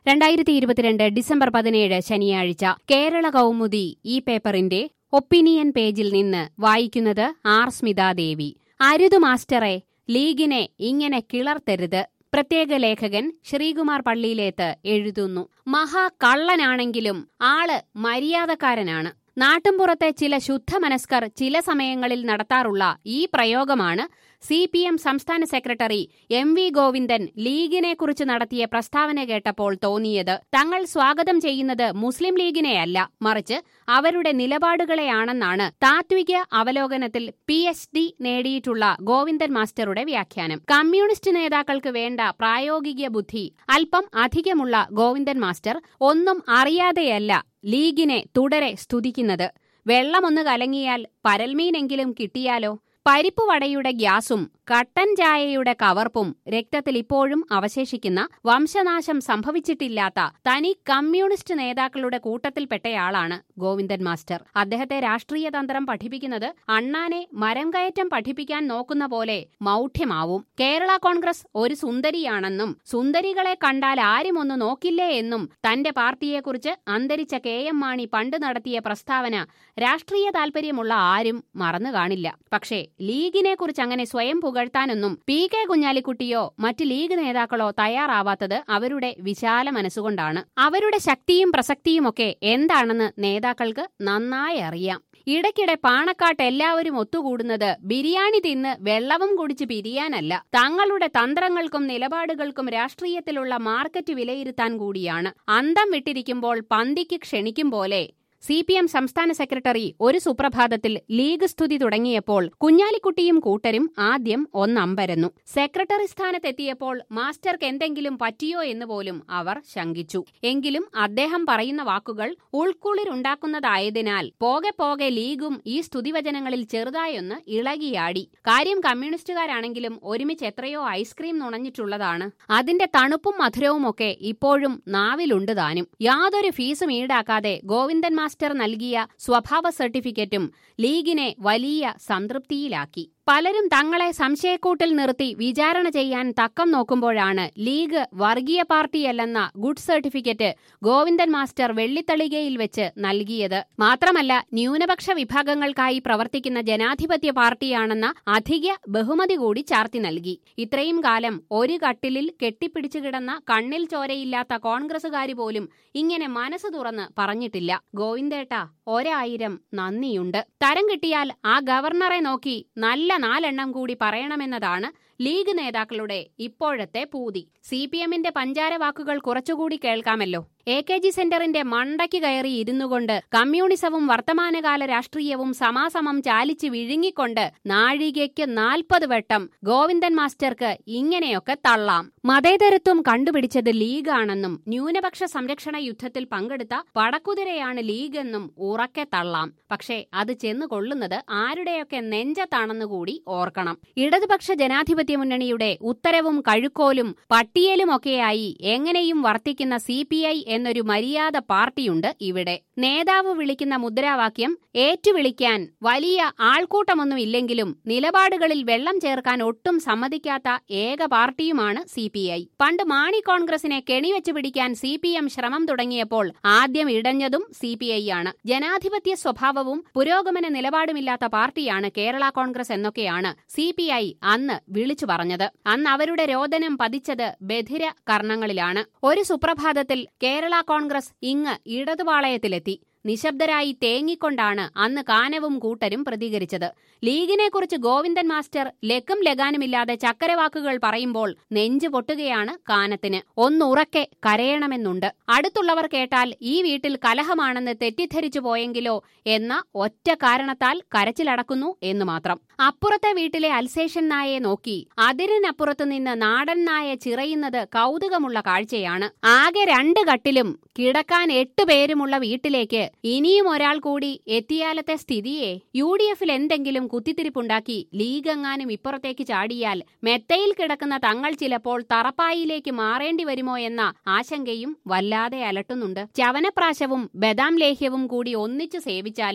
രണ്ടായിരത്തി ഇരുപത്തിരണ്ട് ഡിസംബർ പതിനേഴ് ശനിയാഴ്ച കേരള കൗമുദി ഈ പേപ്പറിന്റെ ഒപ്പീനിയൻ പേജിൽ നിന്ന് വായിക്കുന്നത് ആർ സ്മിതാദേവി അരുതു മാസ്റ്ററെ ലീഗിനെ ഇങ്ങനെ കിളർത്തരുത് പ്രത്യേക ലേഖകൻ ശ്രീകുമാർ പള്ളിയിലേത്ത് എഴുതുന്നു മഹാകള്ളനാണെങ്കിലും ആള് മര്യാദക്കാരനാണ് നാട്ടുംപുറത്തെ ചില ശുദ്ധമനസ്കർ ചില സമയങ്ങളിൽ നടത്താറുള്ള ഈ പ്രയോഗമാണ് സി പി എം സംസ്ഥാന സെക്രട്ടറി എം വി ഗോവിന്ദൻ ലീഗിനെക്കുറിച്ച് നടത്തിയ പ്രസ്താവന കേട്ടപ്പോൾ തോന്നിയത് തങ്ങൾ സ്വാഗതം ചെയ്യുന്നത് മുസ്ലിം ലീഗിനെയല്ല മറിച്ച് അവരുടെ നിലപാടുകളെയാണെന്നാണ് താത്വിക അവലോകനത്തിൽ പി എച്ച് ഡി നേടിയിട്ടുള്ള ഗോവിന്ദൻ മാസ്റ്ററുടെ വ്യാഖ്യാനം കമ്മ്യൂണിസ്റ്റ് നേതാക്കൾക്ക് വേണ്ട പ്രായോഗിക ബുദ്ധി അല്പം അധികമുള്ള ഗോവിന്ദൻ മാസ്റ്റർ ഒന്നും അറിയാതെയല്ല ലീഗിനെ തുടരെ സ്തുതിക്കുന്നത് വെള്ളമൊന്ന് കലങ്ങിയാൽ പരൽമീനെങ്കിലും കിട്ടിയാലോ പരിപ്പ് വടയുടെ ഗ്യാസും കട്ടൻ ചായയുടെ കവർപ്പും രക്തത്തിൽ ഇപ്പോഴും അവശേഷിക്കുന്ന വംശനാശം സംഭവിച്ചിട്ടില്ലാത്ത തനി കമ്മ്യൂണിസ്റ്റ് നേതാക്കളുടെ കൂട്ടത്തിൽപ്പെട്ടയാളാണ് ഗോവിന്ദൻ മാസ്റ്റർ അദ്ദേഹത്തെ രാഷ്ട്രീയ തന്ത്രം പഠിപ്പിക്കുന്നത് അണ്ണാനെ മരം കയറ്റം പഠിപ്പിക്കാൻ നോക്കുന്ന പോലെ മൗഢ്യമാവും കേരള കോൺഗ്രസ് ഒരു സുന്ദരിയാണെന്നും സുന്ദരികളെ കണ്ടാൽ ആരും ഒന്ന് നോക്കില്ലേ എന്നും തന്റെ പാർട്ടിയെക്കുറിച്ച് അന്തരിച്ച കെ എം മാണി പണ്ട് നടത്തിയ പ്രസ്താവന രാഷ്ട്രീയ താൽപര്യമുള്ള ആരും മറന്നു കാണില്ല പക്ഷേ ലീഗിനെ കുറിച്ച് അങ്ങനെ സ്വയം പുകഴ്ത്താനൊന്നും പി കെ കുഞ്ഞാലിക്കുട്ടിയോ മറ്റ് ലീഗ് നേതാക്കളോ തയ്യാറാവാത്തത് അവരുടെ വിശാല മനസ്സുകൊണ്ടാണ് അവരുടെ ശക്തിയും പ്രസക്തിയുമൊക്കെ എന്താണെന്ന് നേതാക്കൾക്ക് നന്നായി അറിയാം ഇടയ്ക്കിടെ പാണക്കാട്ട് എല്ലാവരും ഒത്തുകൂടുന്നത് ബിരിയാണി തിന്ന് വെള്ളവും കുടിച്ച് പിരിയാനല്ല തങ്ങളുടെ തന്ത്രങ്ങൾക്കും നിലപാടുകൾക്കും രാഷ്ട്രീയത്തിലുള്ള മാർക്കറ്റ് വിലയിരുത്താൻ കൂടിയാണ് അന്തം വിട്ടിരിക്കുമ്പോൾ പന്തിക്ക് ക്ഷണിക്കും പോലെ സി പി എം സംസ്ഥാന സെക്രട്ടറി ഒരു സുപ്രഭാതത്തിൽ ലീഗ് സ്തുതി തുടങ്ങിയപ്പോൾ കുഞ്ഞാലിക്കുട്ടിയും കൂട്ടരും ആദ്യം ഒന്നമ്പരന്നു സെക്രട്ടറി സ്ഥാനത്തെത്തിയപ്പോൾ മാസ്റ്റർക്ക് എന്തെങ്കിലും പറ്റിയോ എന്ന് പോലും അവർ ശങ്കിച്ചു എങ്കിലും അദ്ദേഹം പറയുന്ന വാക്കുകൾ ഉൾക്കുളിരുണ്ടാക്കുന്നതായതിനാൽ പോകെ പോകെ ലീഗും ഈ സ്തുതിവചനങ്ങളിൽ ചെറുതായൊന്ന് ഇളകിയാടി കാര്യം കമ്മ്യൂണിസ്റ്റുകാരാണെങ്കിലും ഒരുമിച്ച് എത്രയോ ഐസ്ക്രീം നുണഞ്ഞിട്ടുള്ളതാണ് അതിന്റെ തണുപ്പും മധുരവുമൊക്കെ ഇപ്പോഴും നാവിലുണ്ട് താനും യാതൊരു ഫീസും ഈടാക്കാതെ ഗോവിന്ദൻ മാസ്റ്റർ നൽകിയ സ്വഭാവ സർട്ടിഫിക്കറ്റും ലീഗിനെ വലിയ സംതൃപ്തിയിലാക്കി പലരും തങ്ങളെ സംശയക്കൂട്ടിൽ നിർത്തി വിചാരണ ചെയ്യാൻ തക്കം നോക്കുമ്പോഴാണ് ലീഗ് വർഗീയ പാർട്ടിയല്ലെന്ന ഗുഡ് സർട്ടിഫിക്കറ്റ് ഗോവിന്ദൻ മാസ്റ്റർ വെള്ളിത്തളികയിൽ വെച്ച് നൽകിയത് മാത്രമല്ല ന്യൂനപക്ഷ വിഭാഗങ്ങൾക്കായി പ്രവർത്തിക്കുന്ന ജനാധിപത്യ പാർട്ടിയാണെന്ന അധിക ബഹുമതി കൂടി ചാർത്തി നൽകി ഇത്രയും കാലം ഒരു കട്ടിലിൽ കെട്ടിപ്പിടിച്ചു കിടന്ന കണ്ണിൽ ചോരയില്ലാത്ത കോൺഗ്രസുകാരി പോലും ഇങ്ങനെ മനസ്സ് തുറന്ന് പറഞ്ഞിട്ടില്ല ഗോവിന്ദേട്ട ഒരായിരം നന്ദിയുണ്ട് തരം കിട്ടിയാൽ ആ ഗവർണറെ നോക്കി നല്ല നാലെണ്ണം കൂടി പറയണമെന്നതാണ് ലീഗ് നേതാക്കളുടെ ഇപ്പോഴത്തെ പൂതി സി പി എമ്മിന്റെ പഞ്ചാര വാക്കുകൾ കുറച്ചുകൂടി കേൾക്കാമല്ലോ എ കെ ജി സെന്ററിന്റെ മണ്ടയ്ക്ക് കയറി ഇരുന്നുകൊണ്ട് കമ്മ്യൂണിസവും വർത്തമാനകാല രാഷ്ട്രീയവും സമാസമം ചാലിച്ച് വിഴുങ്ങിക്കൊണ്ട് നാഴികയ്ക്ക് നാൽപ്പത് വട്ടം ഗോവിന്ദൻ മാസ്റ്റർക്ക് ഇങ്ങനെയൊക്കെ തള്ളാം മതേതരത്വം കണ്ടുപിടിച്ചത് ലീഗാണെന്നും ന്യൂനപക്ഷ സംരക്ഷണ യുദ്ധത്തിൽ പങ്കെടുത്ത പടക്കുതിരയാണ് ലീഗെന്നും ഉറക്കെ തള്ളാം പക്ഷേ അത് ചെന്നു കൊള്ളുന്നത് ആരുടെയൊക്കെ നെഞ്ചത്താണെന്ന് കൂടി ഓർക്കണം ഇടതുപക്ഷ ജനാധിപത്യ മുന്നണിയുടെ ഉത്തരവും കഴുക്കോലും പട്ടിയലുമൊക്കെയായി എങ്ങനെയും വർത്തിക്കുന്ന സി പി ഐ എന്നൊരു മര്യാദ പാർട്ടിയുണ്ട് ഇവിടെ നേതാവ് വിളിക്കുന്ന മുദ്രാവാക്യം ഏറ്റുവിളിക്കാൻ വലിയ ആൾക്കൂട്ടമൊന്നും ഇല്ലെങ്കിലും നിലപാടുകളിൽ വെള്ളം ചേർക്കാൻ ഒട്ടും സമ്മതിക്കാത്ത ഏക പാർട്ടിയുമാണ് സി പി ഐ പണ്ട് മാണി കോൺഗ്രസിനെ കെണിവെച്ച് പിടിക്കാൻ സി പി എം ശ്രമം തുടങ്ങിയപ്പോൾ ആദ്യം ഇടഞ്ഞതും സി പി ഐ ആണ് ജനാധിപത്യ സ്വഭാവവും പുരോഗമന നിലപാടുമില്ലാത്ത പാർട്ടിയാണ് കേരള കോൺഗ്രസ് എന്നൊക്കെയാണ് സി പി ഐ അന്ന് വിളിച്ചു പറഞ്ഞത് അന്ന് അവരുടെ രോദനം പതിച്ചത് ബധിര കർണങ്ങളിലാണ് ഒരു സുപ്രഭാതത്തിൽ കേരള കോൺഗ്രസ് ഇങ്ങ് ഇടതുപാളയത്തിലെത്തി നിശബ്ദരായി തേങ്ങിക്കൊണ്ടാണ് അന്ന് കാനവും കൂട്ടരും പ്രതികരിച്ചത് ലീഗിനെക്കുറിച്ച് ഗോവിന്ദൻ മാസ്റ്റർ ലക്കും ലഗാനുമില്ലാതെ ചക്കരവാക്കുകൾ പറയുമ്പോൾ നെഞ്ചു പൊട്ടുകയാണ് കാനത്തിന് ഒന്നുറക്കെ കരയണമെന്നുണ്ട് അടുത്തുള്ളവർ കേട്ടാൽ ഈ വീട്ടിൽ കലഹമാണെന്ന് തെറ്റിദ്ധരിച്ചു പോയെങ്കിലോ എന്ന ഒറ്റ കാരണത്താൽ കരച്ചിലടക്കുന്നു എന്ന് മാത്രം അപ്പുറത്തെ വീട്ടിലെ അൽസേഷൻ നായെ നോക്കി അതിരിനപ്പുറത്തു നിന്ന് നാടൻ നായ ചിറയുന്നത് കൗതുകമുള്ള കാഴ്ചയാണ് ആകെ രണ്ട് കട്ടിലും കിടക്കാൻ എട്ടു പേരുമുള്ള വീട്ടിലേക്ക് ഇനിയും ഒരാൾ കൂടി എത്തിയാലത്തെ സ്ഥിതിയെ യു ഡി എഫിൽ എന്തെങ്കിലും കുത്തിത്തിരിപ്പുണ്ടാക്കി ലീഗ് എങ്ങാനും ഇപ്പുറത്തേക്ക് ചാടിയാൽ മെത്തയിൽ കിടക്കുന്ന തങ്ങൾ ചിലപ്പോൾ തറപ്പായിലേക്ക് മാറേണ്ടി വരുമോ എന്ന ആശങ്കയും വല്ലാതെ അലട്ടുന്നുണ്ട് ചവനപ്രാശവും ബദാം ലേഹ്യവും കൂടി ഒന്നിച്ചു സേവിച്ചാലും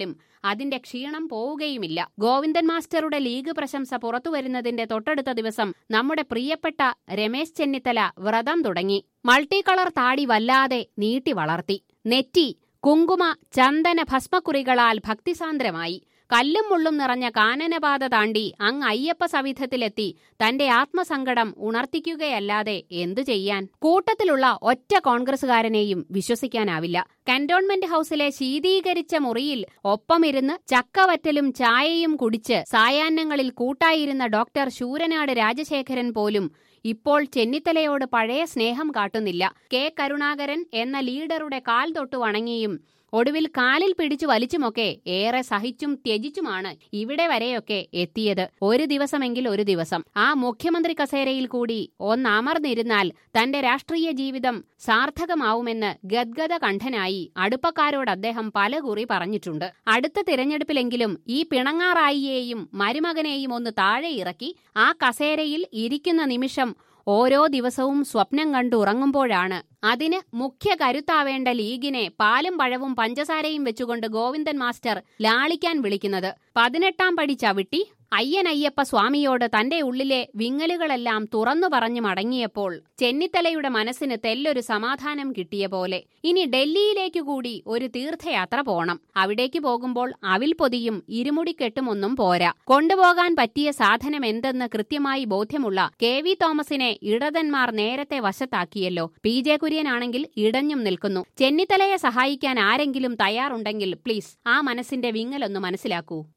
അതിന്റെ ക്ഷീണം പോവുകയുമില്ല ഗോവിന്ദൻ മാസ്റ്ററുടെ ലീഗ് പ്രശംസ പുറത്തുവരുന്നതിന്റെ തൊട്ടടുത്ത ദിവസം നമ്മുടെ പ്രിയപ്പെട്ട രമേശ് ചെന്നിത്തല വ്രതം തുടങ്ങി മൾട്ടി കളർ താടി വല്ലാതെ നീട്ടി വളർത്തി നെറ്റി കുങ്കുമ ചന്ദന ഭസ്മക്കുറികളാൽ ഭക്തിസാന്ദ്രമായി കല്ലും മുള്ളും നിറഞ്ഞ കാനനപാത താണ്ടി അങ്ങ് അയ്യപ്പ സവിധത്തിലെത്തി തന്റെ ആത്മസങ്കടം ഉണർത്തിക്കുകയല്ലാതെ എന്തു ചെയ്യാൻ കൂട്ടത്തിലുള്ള ഒറ്റ കോൺഗ്രസുകാരനെയും വിശ്വസിക്കാനാവില്ല കന്റോൺമെന്റ് ഹൌസിലെ ശീതീകരിച്ച മുറിയിൽ ഒപ്പമിരുന്ന് ചക്കവറ്റലും ചായയും കുടിച്ച് സായാഹ്നങ്ങളിൽ കൂട്ടായിരുന്ന ഡോക്ടർ ശൂരനാട് രാജശേഖരൻ പോലും ഇപ്പോൾ ചെന്നിത്തലയോട് പഴയ സ്നേഹം കാട്ടുന്നില്ല കെ കരുണാകരൻ എന്ന ലീഡറുടെ കാൽ തൊട്ടു വണങ്ങിയും ഒടുവിൽ കാലിൽ പിടിച്ചു വലിച്ചുമൊക്കെ ഏറെ സഹിച്ചും ത്യജിച്ചുമാണ് ഇവിടെ വരെയൊക്കെ എത്തിയത് ഒരു ദിവസമെങ്കിൽ ഒരു ദിവസം ആ മുഖ്യമന്ത്രി കസേരയിൽ കൂടി ഒന്നമർന്നിരുന്നാൽ തന്റെ രാഷ്ട്രീയ ജീവിതം സാർത്ഥകമാവുമെന്ന് ഗദ്ഗത കണ്ഠനായി അടുപ്പക്കാരോട് അദ്ദേഹം പലകുറി പറഞ്ഞിട്ടുണ്ട് അടുത്ത തിരഞ്ഞെടുപ്പിലെങ്കിലും ഈ പിണങ്ങാറായിയെയും മരുമകനെയും ഒന്ന് താഴെ ഇറക്കി ആ കസേരയിൽ ഇരിക്കുന്ന നിമിഷം ഓരോ ദിവസവും സ്വപ്നം കണ്ടുറങ്ങുമ്പോഴാണ് അതിന് മുഖ്യ കരുത്താവേണ്ട ലീഗിനെ പാലും പഴവും പഞ്ചസാരയും വെച്ചുകൊണ്ട് ഗോവിന്ദൻ മാസ്റ്റർ ലാളിക്കാൻ വിളിക്കുന്നത് പതിനെട്ടാം പടി ചവിട്ടി അയ്യനയ്യപ്പ സ്വാമിയോട് തന്റെ ഉള്ളിലെ വിങ്ങലുകളെല്ലാം തുറന്നു പറഞ്ഞു മടങ്ങിയപ്പോൾ ചെന്നിത്തലയുടെ മനസ്സിന് തെല്ലൊരു സമാധാനം കിട്ടിയ പോലെ ഇനി ഡൽഹിയിലേക്കു കൂടി ഒരു തീർത്ഥയാത്ര പോണം അവിടേക്ക് പോകുമ്പോൾ അവിൽ പൊതിയും ഇരുമുടിക്കെട്ടുമൊന്നും പോരാ കൊണ്ടുപോകാൻ പറ്റിയ സാധനം എന്തെന്ന് കൃത്യമായി ബോധ്യമുള്ള കെ വി തോമസിനെ ഇടതന്മാർ നേരത്തെ വശത്താക്കിയല്ലോ പി ജെ കുര്യനാണെങ്കിൽ ഇടഞ്ഞും നിൽക്കുന്നു ചെന്നിത്തലയെ സഹായിക്കാൻ ആരെങ്കിലും തയ്യാറുണ്ടെങ്കിൽ പ്ലീസ് ആ മനസ്സിന്റെ വിങ്ങലൊന്ന് മനസ്സിലാക്കൂ